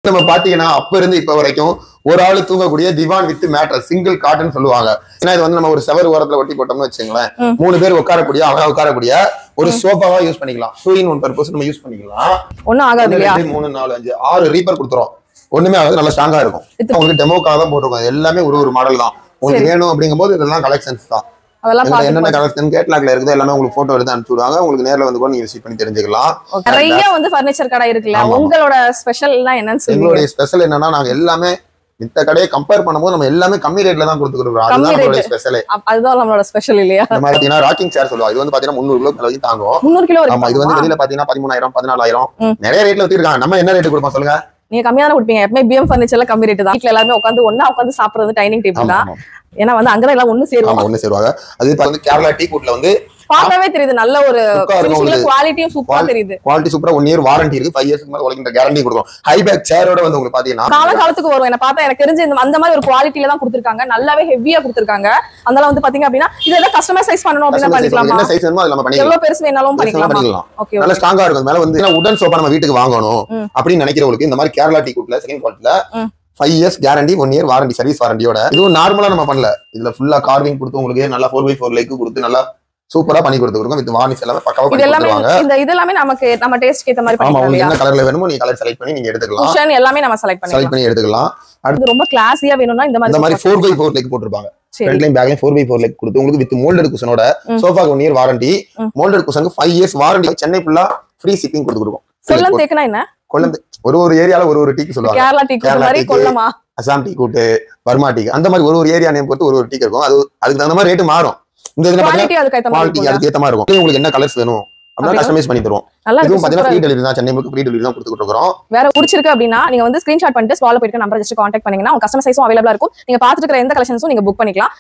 நம்ம பாத்தீங்கன்னா அப்ப இருந்து இப்ப வரைக்கும் ஒரு ஆளு தூங்கக்கூடிய divan with mattress single cotton சொல்லுவாங்க ஏன்னா இது வந்து நம்ம ஒரு செவர் ஓரத்துல ஒட்டி போட்டோம்னு வச்சுங்களேன் ம். மூணு பேர் உட்காரக்கூடிய அழகா உட்காரக்கூடிய ஒரு சோஃபாவா யூஸ் பண்ணிக்கலாம் டூ இன் ஒன் பர்பஸ் நம்ம யூஸ் பண்ணிக்கலாம் ஒண்ணும் ஆகாது ஒண்ணு, இல்லையா ரெண்டு, மூணு நாலு அஞ்சு ஆறு ரீப்பர் கொடுத்துரும் ஒண்ணுமே ஆகாது நல்லா ஸ்ட்ராங்கா இருக்கும் இது- உங்களுக்கு டெமோக்காக தான் போட்டிருக்கோம் இது எல்லாமே ஒரு ஒரு மாடல் தான் உங்களுக்கு வேணும் அப்படிங்கும்போது இதெல்லாம் கலெக்ஷன்ஸ் தான் அதெல்லாம் இதுல என்னென்ன பாத்து கலெக்ஷன் கேட்லாக்ல இருக்குது எல்லாமே உங்களுக்கு போட்டோ எடுத்து அனுப்பிச்சு விடுவாங்க உங்களுக்கு நேர்ல வந்து கூட நீங்க விசிட் பண்ணி தெரிஞ்சுக்கலாம் நிறைய வந்து பர்னிச்சர் கடை இருக்குல்ல ஆமா, ஆமா. உங்களோட ஸ்பெஷல் எல்லாம் என்னன்னு சொல்லுங்க எங்களுடைய ஸ்பெஷல் என்னன்னா நாங்க எல்லாமே மித்த கடையை கம்பேர் பண்ணும்போது நம்ம எல்லாமே கம்மி ரேட்ல தான் கொடுத்துருக்கோம் கம்மி அதுதான் நம்மளுடைய rate. ஸ்பெஷலே அப்- அதுதான் நம்மளோட ஸ்பெஷல் இல்லையா இந்த மாதிரி பாத்தீங்கன்னா ராக்கிங் சேர் சொல்லுவாங்க இது வந்து பாத்தீங்கன்னா முந்நூறு கிலோ வரைக்கும் தாங்கும் முந்நூறு கிலோ ஆமா இது வந்து இருக்கு வெளியில பாத்தீங்கன்னா பதிமூணாயிரம் பதினாலாயிரம் ம். நிறைய ரேட்ல வச்சிருக்காங்க நம்ம என்ன ரேட் கொடுப்போம் சொல்லுங்க நீங்க கம்மியா தான் கொடுப்பீங்க எப்பவுமே பிஎம் பர்னிச்சர்ல கம்மி ரேட் தான் வீட்ல எல்லாருமே உட்காந்து ஒண்ணா உட்காந்து சாப்பிடுறது டைனிங் டேபிள் ஆமா தான் ஆமா. ஏன்னா வந்து அங்கதான் எல்லாம் ஒண்ணு சேருவோம் ஆமா ஒண்ணு சேருவாங்க அது இப்ப வந்து கேரளா டீ கூட்ல வந்து பார்க்கவே தெரியுது நல்ல ஒரு Look-ஆ இருக்கும் உங்களுக்கு. குவாலிட்டியும் சூப்பரா Qual- தெரியுது குவாலிட்டி சூப்பரா ஒன் இயர் வாரண்டி இருக்கு ஃபைவ் இயர்ஸ்க்கு மேல உழைக்கின்ற கேரண்டி கொடுக்கும் ஹை பேக் சேரோட வந்து உங்களுக்கு பாத்தீங்கன்னா கால காலத்துக்கு வரும் என்ன பார்த்தா எனக்கு தெரிஞ்சு இந்த அந்த மாதிரி ஒரு குவாலிட்டில தான் கொடுத்துருக்காங்க நல்லாவே ஹெவியா கொடுத்துருக்காங்க அதனால வந்து பாத்தீங்க அப்படின்னா இதெல்லாம் கஸ்டமைஸ் பண்ணணும் அப்படின்னா customer size பண்ணிக்கலாமா என்ன சைஸ் வேணுமோ அது நம்ம பண்ணிக்கலாம் எவ்வளவு பெருசு வேணாலும் பண்ணிக்கலாமா பண்ணிக்கலாம் ஓகே நல்ல ஸ்ட்ராங்கா இருக்கும் மேல வந்து உடன் சோஃபா நம்ம வீட்டுக்கு வாங்கணும் ம். அப்படின்னு நினைக்கிறவங்களுக்கு இந்த மாதிரி கேரளா டீ கூட்ல செகண்ட் குவாலிட்டில ம். Five years guarantee one year warranty service வாரண்டியோட இதுவும் நார்மலா நம்ம பண்ணல இதுல ஃபுல்லா கார்விங் கொடுத்து உங்களுக்கு நல்லா ஃபோர் பை ஃபோர் லைக் கொடுத்து நல்லா சூப்பரா பண்ணி கொடுத்துருக்கோம் வித் வார்னிஷ் எல்லாமே பக்காவா இது பண்ணி எல்லாமே கொடுத்துருவாங்க இந்த இது எல்லாமே நமக்கு நம்ம டேஸ்ட்க்கு ஏத்த மாதிரி ஆமா பண்ணிக்கலாம் உங்களுக்கு இல்லையா என்ன கலர்ல வேணுமோ நீங்க கலர் செலக்ட் பண்ணி நீங்க எடுத்துக்கலாம் குஷன் எல்லாமே நம்ம செலக்ட் செலக்ட் பண்ணிக்கலாம் பண்ணி எடுத்துக்கலாம் இது ரொம்ப கிளாஸியா வேணும்னா இந்த இந்த மாதிரி மாதிரி ஃபோர் பை ஃபோர் லைக் போட்டிருப்பாங்க சரி ஃப்ரண்ட்லையும் பேக்லையும் ஃபோர் பை ஃபோர் லைக் கொடுத்து உங்களுக்கு வித் மோல்டட் குஷனோட ம். சோஃபாக்கு ஒன் இயர் வாரண்டி ம். மோல்டட் குஷனுக்கு ஃபைவ் இயர்ஸ் வாரண்டி சென்னை ஃபுல்லா ஃப்ரீ ஷிப்பிங் கொடுத்து கொடுக்கும் கொல்லம் தேக்குனா என்ன கொல்லந்து ஒரு ஒரு ஏரியால ஒரு ஒரு டீக்கு சொல்லுவாங்க கேரளா டீ கேரளா மாதிரி டீக்கு. கொல்லமா அசாம் டீ கூட்டு பர்மா டீ அந்த மாதிரி ஒரு ஒரு ஏரியா நேம் பொறுத்து ஒரு ஒரு டீ இருக்கும் அது அதுக்கு தகுந்த மாதிரி ரேட்டு மாறும் இந்த இதுல பாத்தீங்கன்னா குவாலிட்டி அதுக்கு ஏத்த மாதிரி குவாலிட்டி இருக்கும்ல. அதுக்கு ஏத்த மாதிரி இருக்கும் உங்களுக்கு என்ன கலர்ஸ் வேணும் அப்படின்னா அப்படியா? கஸ்டமைஸ் பண்ணி தருவோம் நல்லா இதுவும் இருக்கு பாத்தீங்கன்னா சூப்பரா ஃப்ரீ டெலிவரி தான் சென்னை முழுக்க ஃப்ரீ டெலிவரி தான் கொடுத்துட்டு இருக்கிறோம் வேற பிடிச்சிருக்கு அப்படின்னா நீங்க வந்து ஸ்கிரீன்ஷாட் பண்ணிட்டு ஸ்வால போயிட்டு நம்பர் ஜஸ்ட் கான்டாக்ட் பண்ணீங்கன்னா உங்க கஸ்டமர் சைஸும் அவைலபிளா இருக்கும் நீங்க பாத்துட்டு இருக்கிற எந்த கலெக்ஷன்ஸும் நீங்க புக் பண்ணிக்கலாம்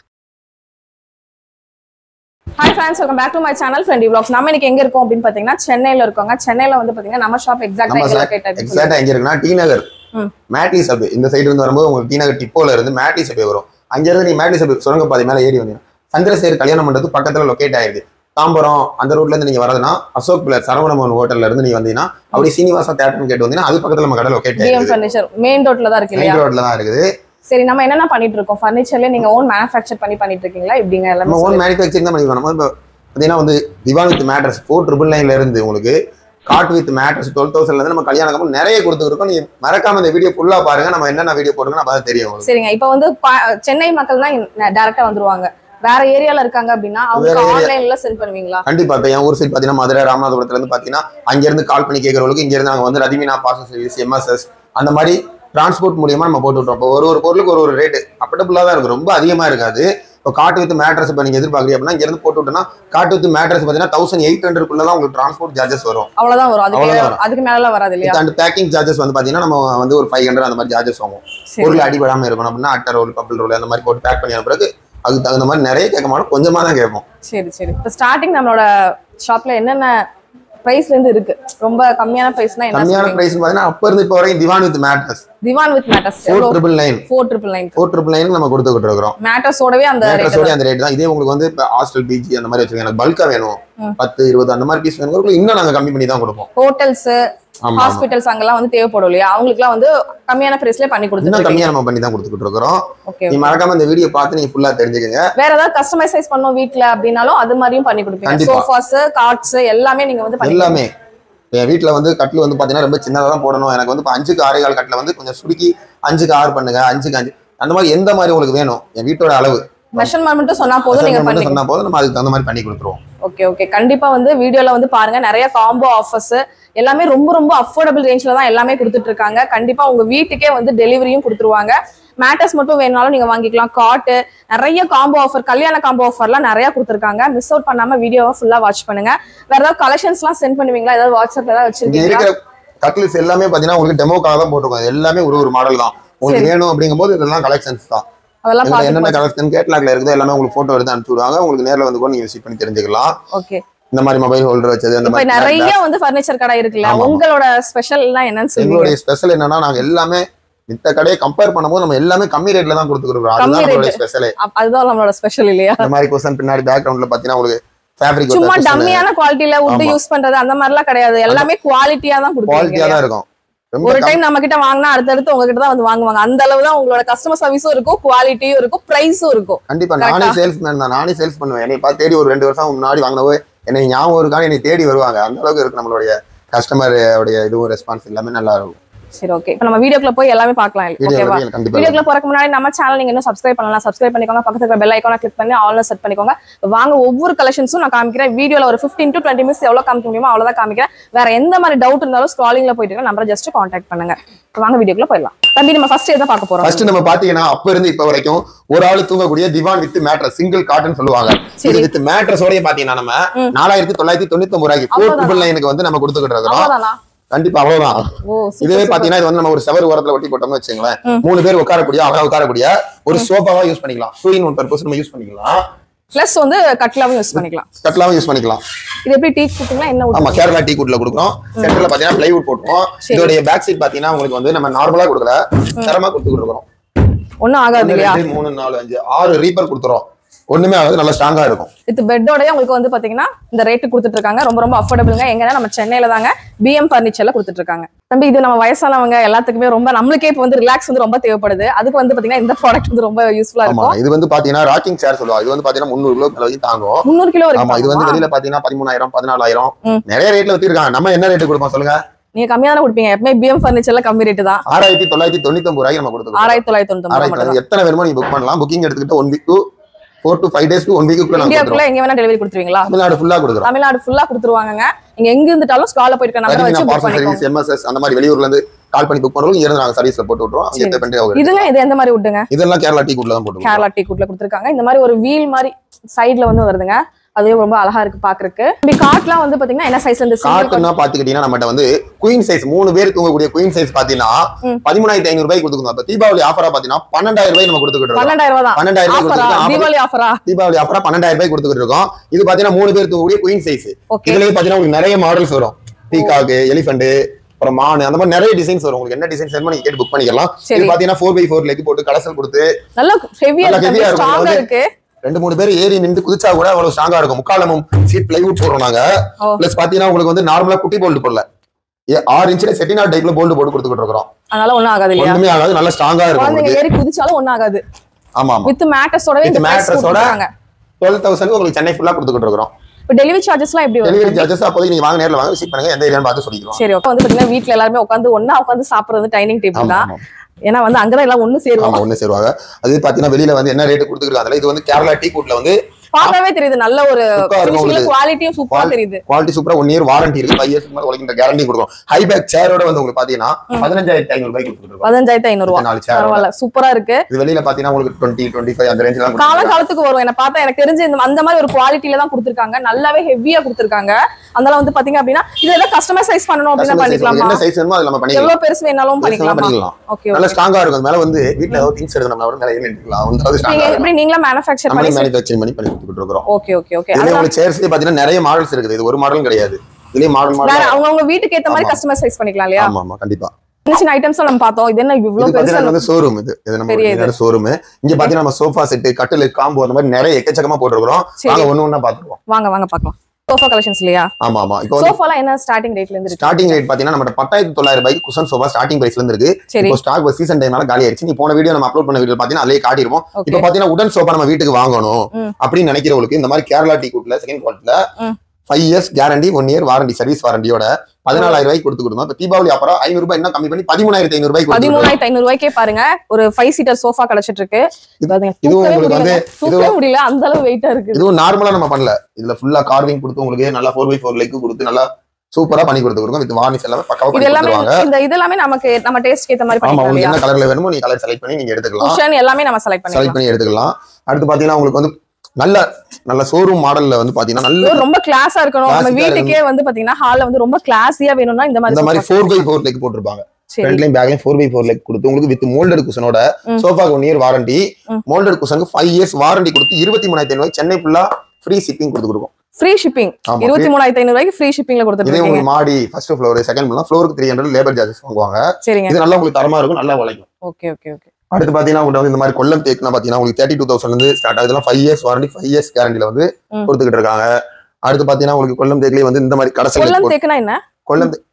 hi friends welcome back to my channel friendly vlogs நம்ம இன்னைக்கு எங்க இருக்கோம் அப்படின்னு பாத்தீங்கன்னா சென்னையில இருக்கோங்க சென்னையில வந்து பாத்தீங்கன்னா நம்ம ஷாப் எக்ஸாக்ட் நம்ம எங்க shop லொகேட் ஆயிருக்கு எக்ஸாக்டா எங்க இருக்குன்னா டி நகர் ம். மேட்லி சப் இந்த சைடு இருந்து வரும்போது உங்களுக்கு டி நகர் டிப்போல இருந்து மேட்லி சபை வரும் அங்க இருந்து நீ மேட்லி சபை சுரங்க பாதை மேல ஏறி வந்தீங்க சந்திரசேகர் கல்யாணம் பண்றது பக்கத்துல லொகேட் ஆயிருக்கு தாம்பரம் அந்த ரூட்ல இருந்து நீங்க வரதுன்னா அசோக் பிளர் சரவணமோகன் ஹோட்டல்ல இருந்து நீங்க வந்தீங்கன்னா அப்படியே சீனிவாசா தேட்டர்னு கேட்டு வந்தீங்கன்னா அது பக்கத்துல நம்ம கடை லொகேட் பிஎம் ஆயிருக்கு ஃபர்னிச்சர் மெயின் ரோட்ல தான் இருக்கு இல்லையா மெயின் ரோட்ல தான் இருக்குது சரி நம்ம என்னென்ன பண்ணிட்டு இருக்கோம் ஃபர்னிச்சர்ல நீங்க ஓன் மேனுஃபேக்சர் பண்ணி பண்ணிட்டு இருக்கீங்களா இப்படிங்க நம்ம எல்லாமே ஓன் சொல்லுங்க. மேனுஃபேக்சரிங் தான் பண்ணிருக்கோம் நம்ம இப்போ பார்த்தீங்கன்னா வந்து divan with mattress four triple நைன்ல இருந்து உங்களுக்கு காட் வித் மேட்ரஸ் டுவெல் தௌசண்ட்ல இருந்து நம்ம கல்யாணம் கப்பல் நிறைய கொடுத்துருக்கோம் நீங்க மறக்காம இந்த வீடியோ ஃபுல்லா பாருங்க நம்ம என்னென்ன வீடியோ போட்டுருக்கோம் அப்பதான் தெரியும் உங்களுக்கு சரிங்க இப்போ வந்து பா- சென்னை மக்கள் தான் டைரக்டா வந்துருவாங்க வேற ஏரியால இருக்காங்க அப்படின்னா அவங்க வேற area- ஆன்லைன்ல சென்ட் பண்ணுவீங்களா கண்டிப்பா இப்போ என் ஊர் சைடு பார்த்தீங்கன்னா மதுரை ராமநாதபுரத்துல இருந்து பார்த்தீங்கன்னா அங்க இருந்து கால் பண்ணி கேட்கறவங்களுக்கு இங்க இருந்து நாங்க வந்து ரதிமினா பார்சல் சர்வீஸ் எம்எஸ்எஸ் அந்த மாதிரி டிரான்ஸ்போர்ட் மூலியமா நம்ம போட்டு விட்டுறோம் இப்போ ஒரு ஒரு பொருளுக்கு ஒரு ஒரு ரேட்டு அப்படபுளாக தான் இருக்கும் ரொம்ப அதிகமா இருக்காது இப்போ காட்டு வித் மேட்ரஸ் இப்போ நீங்க எதிர்பார்க்குறீங்க அப்படின்னா இங்க இருந்து போட்டு விட்டோம்னா காட்டு வித் மேட்ரஸ் பார்த்தீங்கன்னா தௌசண்ட் எயிட் ஹண்ட்ரட்குள்ள தான் உங்களுக்கு டிரான்ஸ்போர்ட் சார்ஜஸ் வரும் அவ்வளவுதான் வரும் அதுக்கு அவ்வளவுதான் வரும். அதுக்கு மேல வராது இல்லையா அண்ட் பேக்கிங் சார்ஜஸ் வந்து பாத்தீங்கன்னா நம்ம வந்து ஒரு ஃபைவ் ஹண்ட்ரட் அந்த மாதிரி சார்ஜஸ் வாங்குவோம் சரி பொருள் அடிபடாம இருக்கணும் அப்படின்னா அட்டை ரோல் கப்பல் ரோல் அந்த மாதிரி போட்டு பேக் பண்ணி பிறகு அதுக்கு தகுந்த மாதிரி நிறைய கேட்க மாட்டோம் கொஞ்சமா தான் கேட்போம் சரி சரி இப்போ ஸ்டார்டிங் நம்மளோட ஷாப்ல என்னென்ன பிரைஸ்ல இருந்து இருக்கு ரொம்ப கம்மியான பிரைஸ்னா என்ன கம்மியான சொல்றீங்க? பிரைஸ் பாத்தீங்கன்னா அப்ப இருந்து இப்போ வரைக்கும் divan with mattress divan with mattress four triple nine four triple nine four triple nine நம்ம கொடுத்துக்கிட்டு இருக்கிறோம் மேட்டர்ஸோடவே அந்த ரேட் மேட்ரஸோட அந்த ரேட் தான் இதே உங்களுக்கு வந்து இப்போ ஹாஸ்டல் பிஜி அந்த மாதிரி வச்சிருக்கேன் எனக்கு பல்கா வேணும் ம். பத்து இருபது அந்த மாதிரி பீஸ் வேணும் இன்னும் நாங்க கம்மி பண்ணி தான் கொடுப்போம் ஹோட்டல்ஸ் ஆமா ஆமா ஹாஸ்பிட்டல்ஸ் அங்கெல்லாம் வந்து தேவைப்படும் இல்லையா அவங்களுக்குலாம் வந்து கம்மியான பிரைஸ்ல பண்ணி இன்னும் கொடுத்துருக்கீங்க கம்மியா நம்ம பண்ணி தான் கொடுத்துக்கிட்டு இருக்கிறோம் ஓகே நீ மறக்காம இந்த வீடியோ பார்த்து நீங்க ஃபுல்லா தெரிஞ்சுக்கங்க வேற ஏதாவது கஸ்டமைசைஸ் பண்ணோம் வீட்ல அப்படின்னாலும் அது மாதிரியும் பண்ணி கொடுப்பீங்க கண்டிப்பா. சோஃபாஸ் கார்ட்ஸ் எல்லாமே நீங்க வந்து பண்ணி எல்லாமே என் வீட்ல வந்து கட்டில் வந்து பாத்தீங்கன்னா ரொம்ப சின்னதா தான் போடணும் எனக்கு வந்து இப்போ அஞ்சுக்கு ஆறே கால் கட்டில வந்து கொஞ்சம் சுருக்கி அஞ்சுக்கு ஆறு பண்ணுங்க அஞ்சுக்கு அஞ்சு அந்த மாதிரி எந்த மாதிரி உங்களுக்கு வேணும் என் வீட்டோட அளவு மெஷர்மெண்ட் மட்டும் சொன்னா போதும் நீங்க மட்டும் பண்ணி சொன்னா போதும் நம்ம அதுக்கு தகுந்த மாதிரி பண்ணி கொடுத்துருவோம் ஓகே ஓகே கண்டிப்பா வந்து வீடியோல வந்து பாருங்க நிறைய காம்போ ஆஃபர்ஸ் எல்லாமே ரொம்ப ரொம்ப அஃபோர்டபுள் ரேஞ்ச்ல தான் எல்லாமே கொடுத்துட்டு இருக்காங்க கண்டிப்பா உங்க வீட்டுக்கே வந்து டெலிவரியும் கொடுத்துருவாங்க மேட்டர்ஸ் மட்டும் வேணும்னாலும் நீங்க வாங்கிக்கலாம் காட்டு நிறைய காம்போ ஆஃபர் கல்யாண காம்போ ஆஃபர்லாம் நிறைய கொடுத்துருக்காங்க மிஸ் அவுட் பண்ணாம வீடியோவை ஃபுல்லா வாட்ச் பண்ணுங்க வேற ஏதாவது கலெக்ஷன்ஸ்லாம் சென்ட் பண்ணுவீங்களா ஏதாவது வாட்ஸ்அப்ல ஏதாவது இங்க வச்சிருக்கீங்களா இருக்கிற கட்லிஸ் எல்லாமே பாத்தீங்கன்னா உங்களுக்கு டெமோக்காக தான் போட்டிருக்கோம் இது எல்லாமே ஒரு ஒரு மாடல் தான் உங்களுக்கு வேணும் அப்படிங்கும்போது இதெல்லாம் கலெக்ஷன்ஸ் தான் அதெல்லாம் இதுல என்னென்ன பார்த்து கலெக்ஷன் கேட்லாக்ல இருக்குது எல்லாமே உங்களுக்கு போட்டோ எடுத்து அனுப்பிச்சு விடுவாங்க உங்களுக்கு நேர்ல வந்து கூட நீங்க விசிட் பண்ணி தெரிஞ்சுக்கலாம் ஓகே இந்த மாதிரி மொபைல் ஹோல்டர் வச்சது அந்த இப்ப மாதிரி நிறைய வந்து ஃபர்னிச்சர் கடை இருக்குல்ல ஆமா, ஆமா. உங்களோட ஸ்பெஷல் எல்லாம் என்னன்னு சொல்லுங்க எங்களுடைய ஸ்பெஷல் என்னன்னா நாங்க எல்லாமே மித்த கடையை கம்பேர் பண்ணும்போது நம்ம எல்லாமே கம்மி ரேட்ல தான் கொடுத்துருக்கோம் கம்மி அதுதான் நம்மளுடைய rate. ஸ்பெஷலே அப்- அதுதான் நம்மளோட ஸ்பெஷல் இல்லையா இந்த மாதிரி கொஸ்டின் பின்னாடி பேக்ரவுண்ட்ல பாத்தீங்கன்னா உங்களுக்கு ஃபேப்ரிக் சும்மா டம்மியான குவாலிட்டில wood ஆமா. யூஸ் பண்றது அந்த மாதிரிலாம் கிடையாது எல்லாமே குவாலிட்டியா தான் கொடுக்குறீங்க குவாலிட்டியா தான் இருக்கும் ரொம்ப ஒரு கம்- டைம் நம்ம கிட்ட வாங்கினா அடுத்தடுத்து உங்ககிட்ட தான் வந்து வாங்குவாங்க அந்த அளவு தான் உங்களோட கஸ்டமர் சர்வீஸும் இருக்கும் குவாலிட்டியும் இருக்கும் பிரைஸும் இருக்கும் கண்டிப்பா Correct நானே ஆ? சேல்ஸ் மேன் தான் நானே சேல்ஸ் பண்ணுவேன் என்னை பார்த்து தேடி ஒரு ரெண்டு வருஷம் முன்னாடி வாங்கினவோ என்னை ஞாபகம் இருக்கான்னு என்னை தேடி வருவாங்க அந்த அளவுக்கு இருக்கு நம்மளுடைய கஸ்டமர் உடைய இதுவும் ரெஸ்பான்ஸ் எல்லாமே நல்லா இருக்கும் சரி ஓகே இப்போ நம்ம வீடியோக்குள்ள போய் எல்லாமே பார்க்கலாம் ஓகேவா வீடியோ கண்டிப்பா வீடியோக்குள்ள போறதுக்கு முன்னாடி நம்ம சேனல் நீங்க இன்னும் சப்ஸ்கிரைப் பண்ணலாம் சப்ஸ்கிரைப் பண்ணிக்கோங்க பக்கத்துல இருக்கிற பெல் ஐக்கான கிளிக் பண்ணி ஆல்ல செட் பண்ணிக்கோங்க வாங்க ஒவ்வொரு கலெக்ஷன்ஸும் நான் காமிக்கிறேன் வீடியோல ஒரு 15 டு டுவெண்ட்டி மினிட்ஸ் எவ்வளவு காமிக்க முடியுமோ அவ்வளவுதான் காமிக்கிறேன் வேற எந்த மாதிரி டவுட் இருந்தாலும் ஸ்க்ராலிங்ல போயிட்டு இருக்க நம்பரை ஜஸ்ட் கான்டாக்ட் பண்ணுங்க இப்ப வாங்க வீடியோக்குள்ள போயிடலாம் தம்பி நம்ம ஃபர்ஸ்ட் எதை பார்க்க போறோம் ஃபர்ஸ்ட் நம்ம பாத்தீங்கன்னா அப்ப இருந்து இப்ப வரைக்கும் ஒரு ஆளு தூங்கக்கூடிய divan with mattress single cotton சொல்லுவாங்க சரி. இது வித் மேட்ரஸோடய பாத்தீங்கன்னா நம்ம ம். நாலாயிரத்தி தொள்ளாயிரத்தி தொண்ணூத்தி ஒன்பது ரூபாய்க்கு ஃபோர் அவ்வளவுதானா? ட்ரிபிள் நைனுக்கு வந்து நம்ம கொடுத்துக்கிட்டு இருக்கிறோம் அவ்வளவுதானா கண்டிப்பா அவ்வளவுதான் ஓ இதுவே சூப்பர் பாத்தீங்கன்னா இது வந்து நம்ம ஒரு செவர் ஓரத்துல ஒட்டி போட்டோம்னு வச்சுங்களேன் ம். மூணு பேர் உட்காரக்கூடிய அழகா உட்காரக்கூடிய ஒரு சோஃபாவா யூஸ் பண்ணிக்கலாம் டூ இன் ஒன் பர்பஸ் நம்ம யூஸ் பண்ணிக்கலாம் பிளஸ் வந்து கட்லாவும் யூஸ் பண்ணிக்கலாம் கட்லாவும் யூஸ் பண்ணிக்கலாம் இது எப்படி டீ குட்டிங்களா என்ன ஆமா ஊத்துவீங்க? கேரளா டீ குட்ல கொடுக்குறோம் சென்டர்ல பாத்தீங்கன்னா பிளைவுட் போட்டுருவோம் சரி. இதோடைய பேக் சைட் பாத்தீங்கன்னா உங்களுக்கு வந்து நம்ம நார்மலா கொடுக்கல தரமா கொடுத்துக்கிட்டு இருக்கிறோம் ஒண்ணும் ஆகாது ஒண்ணு, இல்லையா ரெண்டு, மூணு நாலு அஞ்சு ஆறு ரீப்பர் கொடுத்துறோம் ஒண்ணுமே ஆகாது நல்லா ஸ்ட்ராங்கா இருக்கும் வித் பெட்டோடய உங்களுக்கு வந்து பாத்தீங்கன்னா இந்த ரேட்டு கொடுத்துட்டு இருக்காங்க ரொம்ப ரொம்ப அஃபோர்டபுளுங்க எங்கன்னா நம்ம சென்னையில தாங்க பிஎம் ஃபர்னிச்சர்ல கொடுத்துட்டு இருக்காங்க தம்பி இது நம்ம வயசானவங்க எல்லாத்துக்குமே ரொம்ப நம்மளுக்கே இப்போ வந்து ரிலாக்ஸ் வந்து ரொம்ப தேவைப்படுது அதுக்கு வந்து பாத்தீங்கன்னா இந்த ப்ராடக்ட் வந்து ரொம்ப யூஸ்ஃபுல்லா ஆமா இருக்கும் இது வந்து பாத்தீங்கன்னா ராக்கிங் சேர் சொல்லுவாங்க இது வந்து பாத்தீங்கன்னா முந்நூறு கிலோ வரைக்கும் தாங்கும் முந்நூறு கிலோ ஆமா இது வந்து இருக்கு வெளியில பாத்தீங்கன்னா பதிமூணாயிரம் பதினாலாயிரம் ம். நிறைய ரேட்ல வச்சிருக்காங்க நம்ம என்ன ரேட்டு கொடுப்போம் சொல்லுங்க நீங்க கம்மியா தானே கொடுப்பீங்க எப்பவுமே பிஎம் ஃபர்னிச்சர்ல கம்மி ரேட்டு தான் ஆறாயிரத்தி தொள்ளாயிரத்தி தொண்ணூத்தி ஒன்பது ரூபாய்க்கு நம்ம கொடுத்துருக்கோம் ஆறாயிரத்தி தொள்ளாயிரத்தி தொண்ணூத்தி ஆறாயிரத்தி மட்டும் தொள்ளாயிரத்தி எத்தனை வேணுமோ நீங்க புக் பண்ணலாம் புக்கிங் எடுத்துக்கிட்டு one week to four to five days to one வீக்குள்ள நம்ம கொடுத்துருவோம் இந்தியாக்குள்ள எங்க வேணா டெலிவரி கொடுத்துருவீங்களா தமிழ்நாடு ஃபுல்லா கொடுக்குறோம் தமிழ்நாடு ஃபுல்லா கொடுத்துருவாங்க நீங்க எங்க இருந்துட்டாலும் ஸ்கால போயிட்டு நம்பர் வச்சு ரஜினா புக் பார்சல் பண்ணிக்கோங்க சர்வீஸ் எம்எஸ்எஸ் அந்த மாதிரி வெளியூர்ல இருந்து கால் பண்ணி புக் பண்ணுறோம் இங்க இருந்து நாங்க சர்வீஸ்ல போட்டு விட்டுருவோம் சரி. இங்க பண்ணி அவங்க இதுங்க இது எந்த மாதிரி விட்டுங்க இதெல்லாம் கேரளா டீ குட்ல தான் போட்டு கேரளா டீ கூட்ல கொடுத்துருக்காங்க இந்த மாதிரி ஒரு வீல் மாதிரி சைடுல வந்து வருதுங்க அதுவே ரொம்ப அழகா இருக்கு பாக்குறதுக்கு இப்படி காட்லாம் வந்து பாத்தீங்கன்னா என்ன சைஸ்ல இருந்து single காட்டுன்னா பாத்துக்கிட்டீங்கன்னா நம்மகிட்ட வந்து குயின் சைஸ் மூணு பேர் தூங்கக்கூடிய குயின் சைஸ் பாத்தீங்கன்னா ம். பதிமூணாயிரத்தி ஐநூறு ரூபாய் கொடுத்துருக்கோம் இப்ப தீபாவளி ஆஃபரா பாத்தீங்கன்னா பன்னெண்டாயிரம் ரூபாய் நம்ம கொடுத்துக்கிட்டு இருக்கோம் பன்னெண்டாயிரம் ரூபாய் தான் பன்னெண்டாயிரம் ரூபாய் ஆஃபரா கொடுத்துருக்கோம் தீபாவளி ஆஃபரா தீபாவளி ஆஃபரா பன்னெண்டாயிரம் ரூபாய் கொடுத்துக்கிட்டு இருக்கோம் இது பாத்தீங்கன்னா மூணு பேர் தூங்கக்கூடிய குயின் சைஸ் ஓகே இதுலயே பாத்தீங்கன்னா உங்களுக்கு நிறைய மாடல்ஸ் வரும் பீகாக்கு எலிஃபென்ட் அப்புறம் மான் அந்த மாதிரி நிறைய டிசைன்ஸ் வரும் உங்களுக்கு என்ன டிசைன்ஸ் வேணுமோ நீங்க கேட்டு புக் பண்ணிக்கலாம் சரி இது பாத்தீங்கன்னா ஃபோர் பை ஃபோர் லெக் போட்டு கலசல் கொடுத்து நல்லா ஹெவியா நல்லா heavy ஆ இருக்கு இருக்கும். ஸ்ட்ராங்கா அதாவது இருக்கு ரெண்டு மூணு பேர் ஏறி நின்று குதிச்சா கூட அவ்வளவு ஸ்ட்ராங்கா இருக்கும் முக்காலமும் சீட் பிளைவுட் போடுறோம் நாங்க ஓ. பிளஸ் பாத்தீங்கன்னா உங்களுக்கு வந்து நார்மலா குட்டி போல்டு போடல ஏ- ஆறு இன்ச்சில் செட்டினார் டைப்ல போல்டு போட்டு கொடுத்துக்கிட்டு இருக்கிறோம் அதனால ஒண்ணும் ஆகாது இல்லையா ஒண்ணுமே ஆகாது நல்லா ஸ்ட்ராங்கா இருக்கும் குழந்தைங்க உங்களுக்கு ஏறி குதிச்சாலும் ஒண்ணும் ஆகாது ஆமா ஆமா வித் மேட்டஸோடவே With இந்த பிரைஸ் mattress ஓட கொடுத்துருக்காங்க டுவெல் தௌசண்ட் உங்களுக்கு சென்னை ஃபுல்லா கொடுத்துக்கிட்டு இருக்கிறோம் இப்போ டெலிவரி சார்ஜஸ்லாம் எப்படி வரும் டெலிவரி சார்ஜஸ் அப்போதைக்கு நீங்க வாங்க நேர்ல வாங்க விசிட் பண்ணுங்க எந்த ஏரியான்னு பார்த்து சொல்லிக்கலாம் சரி ஓகே வந்து பாத்தீங்கன்னா வீட்ல எல்லாருமே உட்காந்து ஒண்ணா உட்காந்து சாப்பிடுறது டைனிங் டேபிள் ஆமா தான் ஆமா ஏன்னா வந்து அங்கதான் எல்லாம் ஒண்ணு சேருவோம் ஆமா ஒண்ணு சேருவாங்க அது பாத்தீங்கன்னா வெளியில வந்து என்ன ரேட் கொடுத்துருக்காங்க இது வந்து கேரளா டீ கூட்ல வந்து பார்க்கவே தெரியுது நல்ல ஒரு Look ஆ இருக்கும் உங்களுக்கு. குவாலிட்டியும் சூப்பரா Qual- தெரியுது குவாலிட்டி சூப்பரா ஒன் இயர் வாரண்டி இருக்கு ஃபைவ் இயர்ஸ் மேல உழைக்கின்ற கேரண்டி கொடுக்கும் ஹை பேக் சேரோட வந்து உங்களுக்கு பாத்தீங்கன்னா பதினஞ்சாயிரத்தி ஐநூறு ரூபாய்க்கு கொடுத்துருக்கோம் பதினஞ்சாயிரத்தி ஐநூறு ரூபா நாலு சேர் பரவாயில்ல சூப்பரா இருக்கு இது வெளியில பாத்தீங்கன்னா உங்களுக்கு டுவெண்ட்டி டுவெண்ட்டி ஃபைவ் அந்த ரேஞ்சில் கால காலத்துக்கு வரும் என்ன பார்த்தா எனக்கு தெரிஞ்சு இந்த அந்த மாதிரி ஒரு குவாலிட்டில தான் கொடுத்துருக்காங்க நல்லாவே ஹெவியா கொடுத்துருக்காங்க அதனால வந்து பாத்தீங்க அப்படின்னா இது ஏதாவது கஸ்டமைஸ் பண்ணணும் அப்படின்னா பண்ணிக்கலாமா என்ன சைஸ் வேணுமோ அது நம்ம பண்ணிக்கலாம் எவ்வளவு பெருசு வேணாலும் Size வேணா பண்ணிக்கலாமா பண்ணிக்கலாம் ஓகே நல்ல ஸ்ட்ராங்கா இருக்கும் அது மேல வந்து வீட்ல ஏதாவது திங்ஸ் எடுக்கணும்னா கூட மேல ஏறி நின்றுக்கலாம் அந்த அளவுக்கு ஸ்ட்ராங்கா நீங்க இருக்கும் எப்படி நீங்களா மேனுஃபேக்சர் நம்மளே பண்ணி மேனுஃபேக்சரிங் பண்ணி பண்ணி கொடுத்துட்டு இருக்கிறோம் ஓகே ஓகே ஓகே இதுலயே உங்களுக்கு சேர்ஸ்லயே பாத்தீங்கன்னா நிறைய மாடல்ஸ் இருக்குது இது ஒரு மாடலும் கிடையாது இதுலயே மாடல் வேற மாடல் அவங்கவங்க வீட்டுக்கு ஏத்த மாதிரி ஆமா. கஸ்டமைஸ் பண்ணிக்கலாம் இல்லையா ஆமா ஆமா கண்டிப்பா சின்ன சின்ன ஐட்டம்ஸ் நம்ம பார்த்தோம் இது என்ன இது இவ்வளவு பாத்தீங்கன்னா பெருசா வந்து ஷோரூம் இது இது நம்ம பெரிய இது. ஷோரூம் இங்க பாத்தீங்கன்னா நம்ம சோஃபா செட் கட்டில் காம்போ அந்த மாதிரி நிறைய எக்கச்சக்கமா போட்டுருக்கோம் சரி. வாங்க ஒண்ணு ஒண்ணா பாத்துருவோம் வாங்க வாங்க பார்க்கலாம் சோஃபா கலெக்ஷன்ஸ் இல்லையா ஆமா ஆமா இப்போ வந்து சோஃபாலாம் என்ன ஸ்டார்டிங் ரேட்ல இருந்து இருக்கு ஸ்டார்டிங் ரேட் பாத்தீங்கன்னா நம்ம பத்தாயிரத்தி தொள்ளாயிரம் ரூபாய்க்கு குஷன் சோஃபா ஸ்டார்டிங் பிரைஸ்ல இருந்து இருக்கு சரி இப்போ ஸ்டாக் சீசன் டைம்னால காலி ஆயிடுச்சு நீ போன வீடியோ நம்ம அப்லோட் பண்ண வீடியோ பாத்தீங்கன்னா அதிலே காட்டிருப்போம் ஓகே இப்போ பாத்தீங்கன்னா உடன் சோஃபா நம்ம வீட்டுக்கு வாங்கணும் ம். அப்படின்னு நினைக்கிறவங்களுக்கு இந்த மாதிரி கேரளா டீ கூட்ல செகண்ட் குவாலிட்டில ம். Five years guarantee one year warranty service வாரண்டியோட பதினாலாயிரம் ரூபாய்க்கு கொடுத்து கொடுத்தோம் இப்போ தீபாவளி அப்புறம் ஐநூறு ரூபாய் இன்னும் கம்மி பண்ணி பதிமூணாயிரத்தி ஐநூறு ரூபாய்க்கு கொடுத்துருக்கோம் பதிமூணாயிரத்தி ஐநூறு ரூபாய்க்கே பாருங்க ஒரு ஃபைவ் சீட்டர் சோஃபா கிடைச்சிட்டு இருக்கு இது- பாருங்க, இதுவும் தூக்கவே உங்களுக்கு முடியல வந்து- தூக்கவே முடியல அந்த அளவு வெயிட்டா இருக்கு இதுவும் நார்மலா நம்ம பண்ணல இதுல ஃபுல்லா கார்விங் கொடுத்து உங்களுக்கு நல்லா ஃபோர் பை ஃபோர் லெக் கொடுத்து நல்லா சூப்பரா பண்ணி கொடுத்துருக்கோம் வித் வார்னிஷ் எல்லாமே பக்காவா இது பண்ணி எல்லாமே கொடுத்துருவாங்க இந்த இது எல்லாமே நமக்கு நம்ம டேஸ்ட்க்கு ஏத்த மாதிரி ஆமா பண்ணிக்கலாம் உங்களுக்கு இல்லையா என்ன கலர்ல வேணுமோ நீங்க கலர் செலக்ட் பண்ணி நீங்க எடுத்துக்கலாம் குஷன் எல்லாமே நம்ம செலக்ட் செலக்ட் பண்ணிக்கலாம் பண்ணி எடுத்துக்கலாம் அடுத்து பாத்தீங்கன்னா உங்களுக்கு வந்து நல்ல நல்ல ஷோரூம் மாடல்ல வந்து பாத்தீங்கன்னா நல்ல இது ரொம்ப கிளாஸா இருக்கணும் நம்ம Classic ஆ வீட்டுக்கே வந்து பாத்தீங்கன்னா ஹால்ல வந்து ரொம்ப கிளாஸியா வேணும்னா இந்த மாதிரி இந்த மாதிரி sofa four by four leg போட்டிருப்பாங்க சரி ஃப்ரண்ட்லையும் பேக்லையும் ஃபோர் பை ஃபோர் லெக் கொடுத்து உங்களுக்கு வித் மோல்டட் குஷனோட ம். சோஃபாக்கு ஒன் இயர் வாரண்டி ம். மோல்டட் குஷனுக்கு ஃபைவ் இயர்ஸ் வாரண்டி கொடுத்து இருபத்தி மூணாயிரத்தி ஐநூறு சென்னை ஃபுல்லா ஃப்ரீ ஷிப்பிங் கொடுத்து கொடுக்கும் ஃப்ரீ ஷிப்பிங் ஆமா இருபத்தி மூணாயிரத்தி ஐநூறு ரூபாய்க்கு ஃப்ரீ ஷிப்பிங்ல கொடுத்துட்டு இதே இருக்கீங்க உங்களுக்கு மாடி ஃபர்ஸ்ட் ஃப்ளோர் செகண்ட் ஃப்ளோர் ஃப்ளோருக்கு த்ரீ ஹண்ட்ரட் லேபர் சார்ஜஸ் வாங்குவாங்க சரிங்க இது நல்லா உங்களுக்கு தரமா இருக்கும் நல்லா உழைக்கும் ஓகே ஓகே ஓகே அடுத்து பாத்தீங்கன்னா உங்களுக்கு வந்து இந்த மாதிரி கொல்லம் தேக்குனா பாத்தீங்கன்னா உங்களுக்கு தேர்ட்டி டூ தௌசண்ட் இருந்து ஸ்டார்ட் ஆகுது இதெல்லாம் five years warranty five years கேரண்டில வந்து ம். கொடுத்துக்கிட்டு இருக்காங்க அடுத்து பாத்தீங்கன்னா உங்களுக்கு கொல்லம் தேக்குலயே வந்து இந்த மாதிரி கடைசி கொல்லம் தேக்குனா என்ன கொல்லம் தே-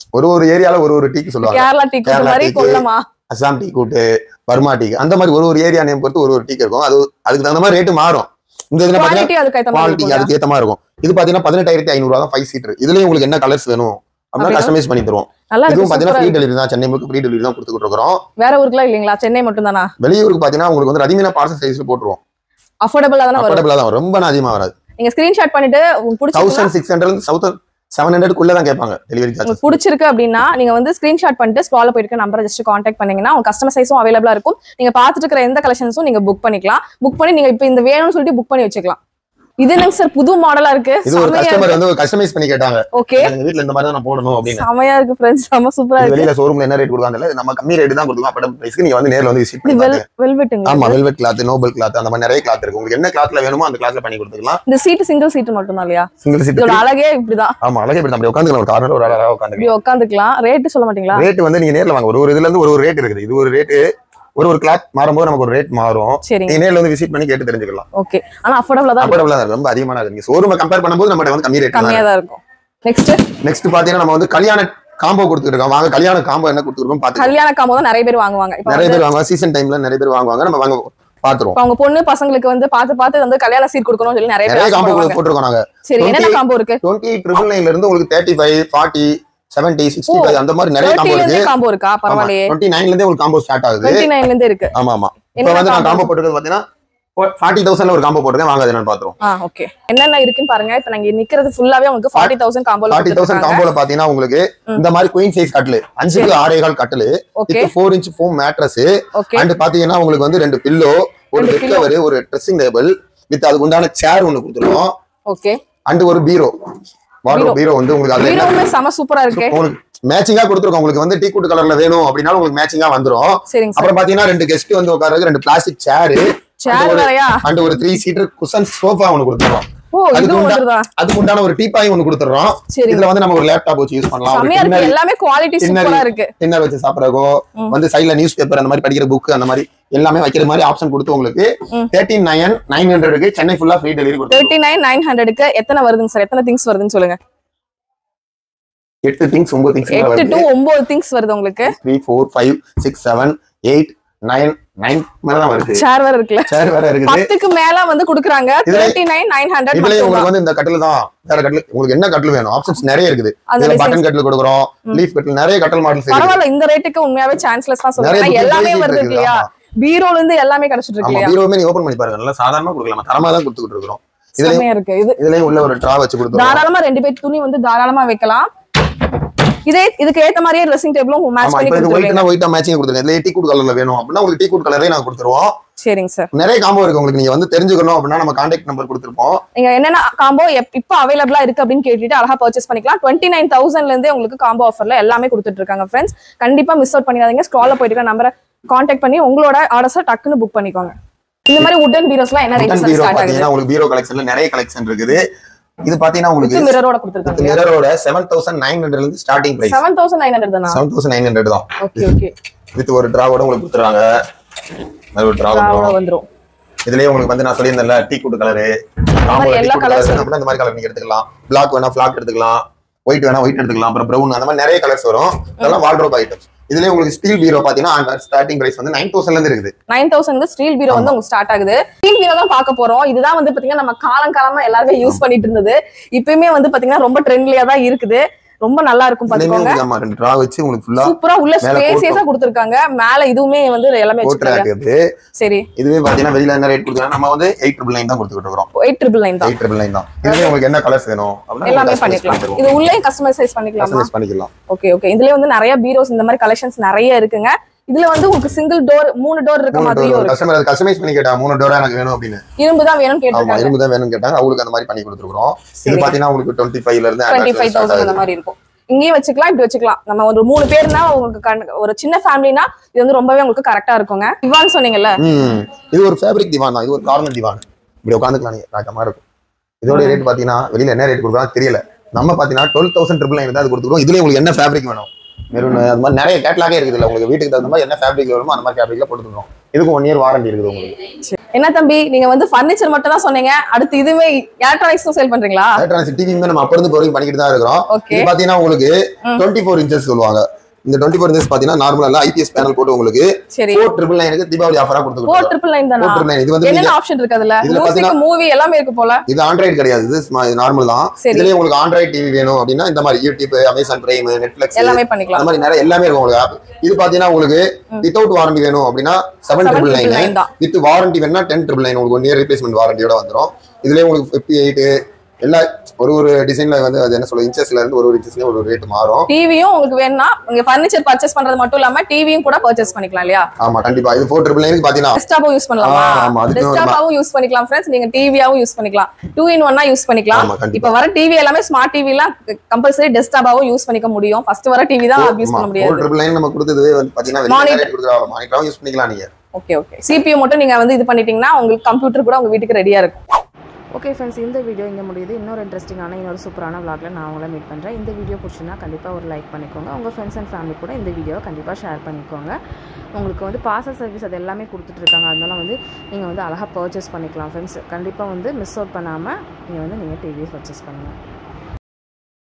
ஒரு ஒரு ஏரியால ஒரு ஒரு டீக்கு சொல்லுவாங்க கேரளா டீ கேரளா மாதிரி டீக்கு. கொல்லமா அசாம் டீ கூட்டு பர்மா டீ அந்த மாதிரி ஒரு ஒரு ஏரியா நேம் பொறுத்து ஒரு ஒரு டீக்கு இருக்கும் அது அதுக்கு தகுந்த மாதிரி ரேட்டு மாறும் இந்த இதுல பாத்தீங்கன்னா குவாலிட்டி அதுக்கு ஏத்த மாதிரி குவாலிட்டி இருக்கும்ல. அதுக்கு ஏத்த மாதிரி இருக்கும் இது பாத்தீங்கன்னா பதினெட்டாயிரத்தி ஐநூறு ரூபா தான் ஃபைவ் சீட்டர் இதுலயும் உங்களுக்கு என்ன கலர்ஸ் வேணும் அப்படின்னா அப்படின்னா? கஸ்டமைஸ் பண்ணி தருவோம் நல்லா இதுவும் இருக்கு பாத்தீங்கன்னா சூப்பரா ஃப்ரீ டெலிவரி தான் சென்னை முழுக்க ஃப்ரீ டெலிவரி தான் கொடுத்துட்டு இருக்கிறோம் இருக்கு. வேற ஊருக்குலாம் இல்லைங்களா சென்னை மட்டும் தானா வெளியூருக்கு பாத்தீங்கன்னா உங்களுக்கு வந்து ரதிமீனா பார்சல் சைஸ்ல போட்டுருவோம் அஃபோர்டபுளா தானே வரும் அஃபோர்டபுளா தான் வரும். ரொம்ப அதிகமா வராது நீங்க ஸ்கிரீன்ஷாட் பண்ணிட்டு உங்களுக்கு பிடிச்சிருக்குன்னா thousand six hundred thousand seven ஹண்ட்ரட்குள்ள தான் கேட்பாங்க டெலிவரி சார்ஜஸ் உங்களுக்கு பிடிச்சிருக்கு அப்படின்னா நீங்க வந்து ஸ்கிரீன்ஷாட் பண்ணிட்டு ஸ்க்ரால போயிருக்க நம்பரை ஜஸ்ட் காண்டாக்ட் பண்ணீங்கன்னா உங்க கஸ்டமர் சைஸும் அவைலபிளா இருக்கும் நீங்க பாத்துட்டு இருக்கிற எந்த கலெக்ஷன்ஸும் நீங்க புக் பண்ணிக்கலாம் புக் பண்ணி நீங்க இப்போ இந்த வேணும்னு சொல்லிட்டு புக் பண்ணி வச்சுக்கலாம் இது என்னங்க சார் புது மாடலா இருக்கு இது ஒரு கஸ்டமர் வந்து கஸ்டமைஸ் பண்ணி கேட்டாங்க ஓகே எங்க வீட்ல இந்த மாதிரி தான் நான் போடணும் அப்படின்னு செமையா இருக்கு ஃப்ரெண்ட்ஸ் செம சூப்பரா இது இருக்கு வெளியில ஷோரூம்ல என்ன ரேட் கொடுக்காங்க நம்ம கம்மி ரேட் தான் கொடுக்கும் அப்ப பிரைஸ்க்கு நீங்க வந்து நேர்ல வந்து விசிட் இது பண்ணி வெல் பாருங்க வெல்வெட்டுங்க ஆமா வெல்வெட் கிளாத் நோபல் கிளாத் அந்த மாதிரி நிறைய கிளாத் இருக்கு உங்களுக்கு என்ன கிளாத்ல வேணுமோ அந்த கிளாத்ல பண்ணி கொடுத்துக்கலாம் இந்த சீட்டு சிங்கிள் சீட்டு மட்டும் தான் இல்லையா சிங்கிள் சீட் இதோட அழகே இப்படிதான் ஆமா அழகே இப்படி அப்படி உட்காந்துக்கலாம் ஒரு கார்னர் ஒரு அழகா உட்காந்து இப்படி உட்காந்துக்கலாம் ரேட்டு சொல்ல மாட்டீங்களா ரேட் வந்து நீங்க நேர்ல வாங்க ஒரு ஒரு இதுல இருந்து ஒரு ஒரு ரேட் இருக்குது இது ஒரு ரேட்டு ஒரு ஒரு கிளாத் மாறும்போது நமக்கு ஒரு ரேட் மாறும் சரிங்க நீங்க நேர்ல வந்து விசிட் பண்ணி கேட்டு தெரிஞ்சுக்கலாம் ஓகே ஆனா அஃபோர்டபுளா தான் இருக்கும். அஃபோர்டபுளா இருக்கு ரொம்ப அதிகமான இருக்கு நீங்க ஷோரூமை கம்பேர் பண்ணும்போது நம்ம வந்து கம்மி ரேட் கம்மியா தான் இருக்கும் நெக்ஸ்ட் நெக்ஸ்ட் பாத்தீங்கன்னா நம்ம வந்து கல்யாண காம்போ கொடுத்துருக்கோம் வாங்க கல்யாண காம்போ என்ன கொடுத்துருக்கோம் பாத்து கல்யாண காம்போ தான் நிறைய பேர் வாங்குவாங்க இப்போ நிறைய பேர் வாங்குவாங்க சீசன் டைம்ல நிறைய பேர் வாங்குவாங்க நம்ம வாங்க பாத்துருவோம் இப்ப அவங்க பொண்ணு பசங்களுக்கு வந்து பார்த்து பார்த்து வந்து கல்யாண சீட் கொடுக்கணும்னு சொல்லி நிறைய பேர் நிறைய காம்போ ஆசைப்படுவாங்க. போட்டிருக்கோம் நாங்க சரி என்னென்ன 20 காம்போ இருக்கு டுவெண்ட்டி ட்ரிபிள் நைன்ல இருந்து உங்களுக்கு thirty five forty seventy sixty five அந்த மாதிரி நிறைய காம்போ தேர்ட்டில இருக்கு இருந்தே காம்போ இருக்கா பரவாயில்லையே டுவெண்ட்டி நைன்ல இருந்தே உங்களுக்கு காம்போ ஸ்டார்ட் ஆகுது டுவெண்ட்டி நைன்ல இருந்து இருக்கு ஆமா ஆமா இப்போ என்ன வந்து நான் combo? காம்போ போட்டுருக்கிறது பாத்தீங்கன்னா ஃபார்ட்டி தௌசண்ட்ல ஒரு காம்போ போட்டுருக்கேன் வாங்க அது என்னன்னு பாத்துருவோம் ஆ ஓகே என்னென்ன இருக்குன்னு பாருங்க இப்ப நாங்க நிக்கிறது ஃபுல்லாவே உங்களுக்கு ஃபார்ட்டி தௌசண்ட் காம்போல ஃபார்ட்டி தௌசண்ட் காம்போல பாத்தீங்கன்னா உங்களுக்கு இந்த மாதிரி குயின் சைஸ் கட்டில் அஞ்சுக்கு ஆறே கால் கட்டில் okay with four inch foam mattress okay and பாத்தீங்கன்னா உங்களுக்கு வந்து ரெண்டு பில்லோ ஒரு ரெண்டு பெட் pillow. கவர் ஒரு ட்ரெஸ்ஸிங் டேபிள் வித் அதுக்கு உண்டான சேர் ஒன்னு கொடுத்துருவோம் ஓகே அண்ட் ஒரு பீரோ வார்ட்ரோப் Bureau. பீரோ வந்து உங்களுக்கு அதுல என்ன ஹீரோவுமே செம சூப்பரா இருக்கு உங்களுக்கு மேட்சிங்கா கொடுத்துருக்கோம் உங்களுக்கு வந்து டீ கூட்டு கலர்ல வேணும் அப்படின்னாலும் உங்களுக்கு மேட்சிங்கா வந்துரும் சரிங்க சார் அப்புறம் பாத்தீங்கன்னா ரெண்டு கெஸ்ட் வந்து உட்கார்றதுக்கு ரெண்டு பிளாஸ்டிக் சேர் சேர் ஒரு- வேறயா அண்ட் ஒரு த்ரீ சீட்டர் குஷன் சோஃபா ஒன்னு கொடுத்துருவோம் ஓ அதுக்கு இதுவும் உண்டா- வந்துருதா அதுக்கு உண்டான ஒரு டீப்பாய் ஒன்னு கொடுத்துறோம் சரிங்க இதுல வந்து நம்ம ஒரு லேப்டாப் வச்சு யூஸ் பண்ணலாம் ஒரு செமையா இருக்கு டின்னர் எல்லாமே குவாலிட்டி Dinner- சூப்பரா இருக்கு டின்னர் வச்சு சாப்பிடறக்கோ ம். வந்து சைட்ல நியூஸ் பேப்பர் அந்த மாதிரி படிக்கிற புக் அந்த மாதிரி எல்லாமே வைக்கிற மாதிரி ஆப்ஷன் கொடுத்து உங்களுக்கு ம். தேர்ட்டின் நைன் நைன் ஹண்ட்ரடுக்கு சென்னை ஃபுல்லா ஃப்ரீ டெலிவரி கொடுத்து தேர்ட்டி நைன் நைன் ஹண்ட்ரடுக்கு எத்தனை வருதுங்க சார் எத்தனை திங்ஸ் வருதுன்னு சொல்லுங்க எட்டு திங்ஸ் ஒன்பது திங்ஸ் எட்டு டு ஒன்பது திங்ஸ் வருது உங்களுக்கு three four five six seven eight nine nine மேலதான் வருது சேர் வேற இருக்குல்ல சேர் வேற இருக்குது பத்துக்கு மேல வந்து குடுக்குறாங்க இதுல- தேர்ட்டி நைன் நைன் ஹண்ட்ரட் இதுலயும் மட்டும் உங்களுக்கு வந்து இந்த கட்டில் தான் வேற கட்டில் உங்களுக்கு என்ன கட்டில் வேணும் ஆப்ஷன்ஸ் நிறைய இருக்குது அந்த இதுல designs. பட்டன் கட்டில் கொடுக்குறோம் ம். லீஃப் கட்டில் நிறைய கட்டல் மாடல்ஸ் இருக்கு பரவாயில்ல இந்த ரேட்டுக்கு உண்மையாவே சான்ஸ்லெஸ் தான் நிறைய சொல்றேன் book எல்லாமே பேசிட்டு வருது இருக்குது, இல்லையா ஆமா. பீரோல இருந்து எல்லாமே கிடைச்சிட்டு இருக்கு ஆமா இல்லையா பீரோவுமே நீங்க ஓபன் பண்ணி பாருங்க நல்லா சாதாரணமா கொடுக்கலாம் தரமா தான் கொடுத்துக்கிட்டு இருக்கிறோம் இதுலயும் செமையா இருக்கு இது இதுலயும் உள்ள ஒரு ட்ரா வச்சு கொடுத்துருவோம் தாராளமா ரெண்டு பேர் துணி வந்து தாராளமா வைக்கலாம் இதே இதுக்கு ஏத்த மாதிரியே ட்ரெஸ்ஸிங் டேபிளும் மேட்ச் ஆமா பண்ணி இப்ப இது கொடுத்துருவீங்க ஒயிட்னா ஒயிட்டா மேட்சிங் கொடுத்துருங்க இதுல டீ கூட் கலர்ல வேணும் அப்படின்னா உங்களுக்கு டீ கூட் கலரே நான் கொடுத்துருவோம் சரிங்க சார் நிறைய காம்போ இருக்கு உங்களுக்கு நீங்க வந்து தெரிஞ்சுக்கணும் அப்படின்னா நம்ம கான்டாக்ட் நம்பர் கொடுத்துருப்போம் நீங்க என்னென்ன காம்போ இப்ப அவைலபிளா இருக்கு அப்படின்னு கேட்டுட்டு அழகா பர்ச்சேஸ் பண்ணிக்கலாம் டுவெண்ட்டி நைன் தௌசண்ட்ல இருந்தே உங்களுக்கு காம்போ ஆஃபர்ல எல்லாமே கொடுத்துட்டு இருக்காங்க ஃப்ரெண்ட்ஸ் கண்டிப்பா மிஸ் அவுட் பண்ணிடாதீங்க ஸ்க்ரால்ல போயிட்டு இருக்க நம்பரை காண்டாக்ட் பண்ணி உங்களோட ஆர்டர்ஸை டக்குன்னு புக் பண்ணிக்கோங்க இந்த மாதிரி உட்டன் பீரோஸ்லாம் என்ன Cotton ரேட் பீரோ ஸ்டார்ட் ஆகுது பாத்தீங்கன்னா உங்களுக்கு பீரோ கலெக்ஷன்ல நிறைய கலெக்ஷன் இருக்குது இது பாத்தீங்கன்னா உங்களுக்கு மிரரோட கொடுத்துருக்காங்க மிரரோட செவன் தௌசண்ட் நைன் ஹண்ட்ரட்ல இருந்து starting price seven thousand nine hundred தானா செவன் தௌசண்ட் நைன் ஹண்ட்ரட் தான் ஓகே ஓகே வித் ஒரு டிராவோட உங்களுக்கு கொடுத்துருவாங்க அது ஒரு டிரா வந்துரும் வந்துரும் இதுலயே உங்களுக்கு வந்து நான் சொல்லியிருந்தேன்ல டீ கூட்டு கலரு மாதிரி எல்லா colours அப்படின்னா இந்த மாதிரி கலர் நீங்க எடுத்துக்கலாம் பிளாக் வேணா பிளாக் எடுத்துக்கலாம் ஒயிட் வேணா ஒயிட் எடுத்துக்கலாம் அப்புறம் ப்ரௌன் அந்த மாதிரி நிறைய கலர்ஸ் வரும் இதெல்லாம் வால்ட்ரோப் ஐட்டம்ஸ் இதுலயே உங்களுக்கு ஸ்டீல் பீரோ பாத்தீங்கன்னா ஸ்டார்டிங் பிரைஸ் வந்து நைன் தௌசண்ட்ல இருந்து இருக்குது நைன் தௌசண்ட் ஸ்டீல் பீரோ வந்து உங்களுக்கு ஸ்டார்ட் ஆகுது ஸ்டீல் பீரோ தான் பார்க்க போறோம் இதுதான் வந்து பாத்தீங்கன்னா நம்ம காலம் காலமா எல்லாருமே யூஸ் பண்ணிட்டு இருந்தது இப்பயுமே வந்து பாத்தீங்கன்னா ரொம்ப ட்ரெண்ட்லியா தான் இருக்குது ரொம்ப நல்லா இருக்கும் இதுலயுமே பாத்துக்கோங்க உங்களுக்கு ஆமா ரெண்டு டிரா வச்சு உங்களுக்கு ஃபுல்லா சூப்பரா உள்ள மேல ஸ்பேசியஸா கொடுத்துருக்காங்க மேல இதுவுமே வந்து எல்லாமே கோட் வச்சிருக்காங்க ரேக் இது சரி இதுவே பாத்தீங்கன்னா வெளியில என்ன ரேட் கொடுக்குறாங்க நம்ம வந்து எயிட் ட்ரிபிள் நைன் தான் கொடுத்துட்டு இருக்கோம் எயிட் ட்ரிபிள் நைன் தான் எயிட் ட்ரிபிள் நைன் தான் இதுலயே உங்களுக்கு என்ன கலர்ஸ் வேணும் எல்லாமே பண்ணிக்கலாம் இது உள்ளே கஸ்டமைசைஸ் பண்ணிக்கலாமா கஸ்டமைஸ் பண்ணிக்கலாம் ஓகே ஓகே இதுலயே வந்து நிறைய பீரோஸ் இந்த மாதிரி கலெக்ஷன்ஸ் நிறைய இருக்குங்க இதுல வந்து உங்களுக்கு சிங்கிள் டோர் மூணு டோர் இருக்க மூணு மாதிரியும் டோர் இருக்கு கஸ்டமர் கஸ்டமைஸ் பண்ணி கேட்டா மூணு டோரா எனக்கு வேணும் அப்படின்னு இரும்பு தான் வேணும்னு ஆமா கேட்டிருக்காங்க இரும்பு தான் வேணும்னு கேட்டாங்க அவங்களுக்கு அந்த மாதிரி பண்ணி கொடுத்துருக்கோம் இது சரி பாத்தீங்கன்னா உங்களுக்கு டுவெண்ட்டி ஃபைவ்ல இருந்து டுவெண்ட்டி ஃபைவ் start தௌசண்ட் அந்த ஆகுது. மாதிரி இருக்கும் இங்கேயும் வச்சுக்கலாம் இப்படி வச்சுக்கலாம் நம்ம ஒரு மூணு பேர்னா உங்களுக்கு கண்- ஒரு சின்ன ஃபேமிலினா இது வந்து ரொம்பவே உங்களுக்கு கரெக்டா இருக்குங்க இவான் சொன்னீங்கல்ல ம் இது ஒரு ஃபேப்ரிக் திவான் தான் இது ஒரு கார்னர் திவான் இப்படி உட்காந்துக்கலாம் நீங்க ராஜமா இருக்கும் இதோட ரேட் பாத்தீங்கன்னா வெளியில என்ன ரேட் கொடுக்குறாங்க தெரியல நம்ம பாத்தீங்கன்னா டுவெல் தௌசண்ட் ட்ரிபிள் நைன் தான் அது கொடுத்துருக்கோம் இதுல உங்களுக்கு என்ன ஃபேப்ரிக் வேணும் மெரூன் அது மாதிரி நிறைய கேட்லாகே இருக்குது உங்களுக்கு வீட்டுக்கு தகுந்த மாதிரி என்ன ஃபேப்ரிக் வருமோ அந்த மாதிரி ஃபேப்ரிக்ல போட்டு தரோம் இதுக்கும் ஒன் இயர் வாரண்டி இருக்குது உங்களுக்கு என்ன தம்பி நீங்க வந்து ஃபர்னிச்சர் மட்டும் தான் சொன்னீங்க அடுத்து இதுவே எலக்ட்ரானிக்ஸும் சேல் பண்றீங்களா எலக்ட்ரானிக்ஸ் டிவியுமே நம்ம அப்ப இருந்து இப்போ வரைக்கும் பண்ணிக்கிட்டு தான் இருக்கிறோம் ஓகே இது பாத்தீங்கன்னா உங்களுக்கு டுவெண்ட்டி ஃபோர் இன்ச்சஸ் சொல்லுவாங்க இந்த டுவெண்ட்டி ஃபோர் இன்ச்சஸ் பாத்தீங்கன்னா நார்மலா ஐபிஎஸ் பேனல் போட்டு உங்களுக்கு சரி ஃபோர் ட்ரிபிள் நைனுக்கு தீபாவளி ஆஃபரா ஃபோர் கொடுத்துருக்கோம் ட்ரிபிள் நைன் தானா ஃபோர் ட்ரிபிள் நைன் இது வந்து என்னென்ன ஆப்ஷன் இருக்கு அதுல இதுல மியூசிக் பாத்தீங்கன்னா- மூவி எல்லாமே இருக்கு போல இது ஆண்ட்ராய்டு கிடையாது இது நார்மல் தான் சரி இதுலயே உங்களுக்கு ஆண்ட்ராய்டு டிவி வேணும் அப்படின்னா இந்த மாதிரி யூடியூப் அமேசான் பிரைம் நெட்ஃபிளிக்ஸ் எல்லாமே பண்ணிக்கலாம் அந்த மாதிரி நிறைய எல்லாமே இருக்கும் உங்களுக்கு ஆப் இது பாத்தீங்கன்னா உங்களுக்கு வித்தவுட் வாரண்டி வேணும் அப்படின்னா செவன் ட்ரிபிள் நைன் 799 தான் வித் வாரண்டி வேணும்னா டென் ட்ரிபிள் நைன் உங்களுக்கு ஒன் இயர் ரீப்ளேஸ்மெண்ட் வாரண்டியோட வந்துரும் இதுலயே உங்களுக்கு ஃபிஃப்டி எயிட் எல்லா ஒரு ஒரு டிசைன்ல வந்து அது என்ன சொல்ல இன்ச்சஸ்ல இருந்து ஒரு ஒரு இன்ச்சஸ்லயும் ஒரு ஒரு ரேட் மாறும் டிவியும் உங்களுக்கு வேணும்னா உங்க ஃபர்னிச்சர் பர்ச்சேஸ் பண்றது மட்டும் இல்லாம டிவியும் கூட பர்ச்சேஸ் பண்ணிக்கலாம் இல்லையா ஆமா கண்டிப்பா இது ஃபோர் ட்ரிபிள் நைனுக்கு பாத்தீங்கன்னா டெஸ்க்டாப்பும் யூஸ் பண்ணலாமா ஆ, ஆமா, அதுக்கு ஒரு டெஸ்க்டாப்பாவும் யூஸ் பண்ணிக்கலாம் ஃப்ரெண்ட்ஸ் நீங்க டிவியாவும் யூஸ் பண்ணிக்கலாம் டூ இன் ஒன்னா யூஸ் பண்ணிக்கலாம் ஆமா கண்டிப்பா இப்ப வர டிவி எல்லாமே ஸ்மார்ட் டிவி எல்லாம் கம்பல்சரி டெஸ்க்டாப்பாவும் யூஸ் பண்ணிக்க முடியும் ஃபர்ஸ்ட் வர டிவி தான் யூஸ் பண்ண ஃபோர் முடியாது ட்ரிபிள் நைன் நம்ம கொடுத்தது வந்து பாத்தீங்கன்னா Monitor. வெளியே கொடுக்குறாங்க மானிட்டராவும் யூஸ் பண்ணிக்கலாம் நீங்க ஓகே ஓகே சிபியூ மட்டும் நீங்க வந்து இது பண்ணிட்டீங்கன்னா உங்களுக்கு கம்ப்யூட்டர் கூட உங்க வீட்டுக்கு ரெடியா இருக்கும் ஓகே ஃப்ரெண்ட்ஸ் இந்த வீடியோ இங்கே முடியுது இன்னொரு இன்ட்ரெஸ்டிங்கான இன்னொரு சூப்பரான vlogல நான் உங்களை மீட் பண்ணுறேன் இந்த வீடியோ பிடிச்சிருந்தா கண்டிப்பாக ஒரு லைக் பண்ணிக்கோங்க உங்கள் ஃப்ரெண்ட்ஸ் அண்ட் ஃபேமிலி கூட இந்த வீடியோவை கண்டிப்பாக ஷேர் பண்ணிக்கோங்க உங்களுக்கு வந்து பார்சல் சர்வீஸ் அது எல்லாமே கொடுத்துட்ருக்காங்க அதனால வந்து நீங்கள் வந்து அழகாக பர்ச்சேஸ் பண்ணிக்கலாம் ஃப்ரெண்ட்ஸ் கண்டிப்பாக வந்து மிஸ் அவுட் பண்ணாமல் நீங்கள் வந்து நீங்கள் டிவியை பர்ச்சேஸ் பண்ணுங்கள்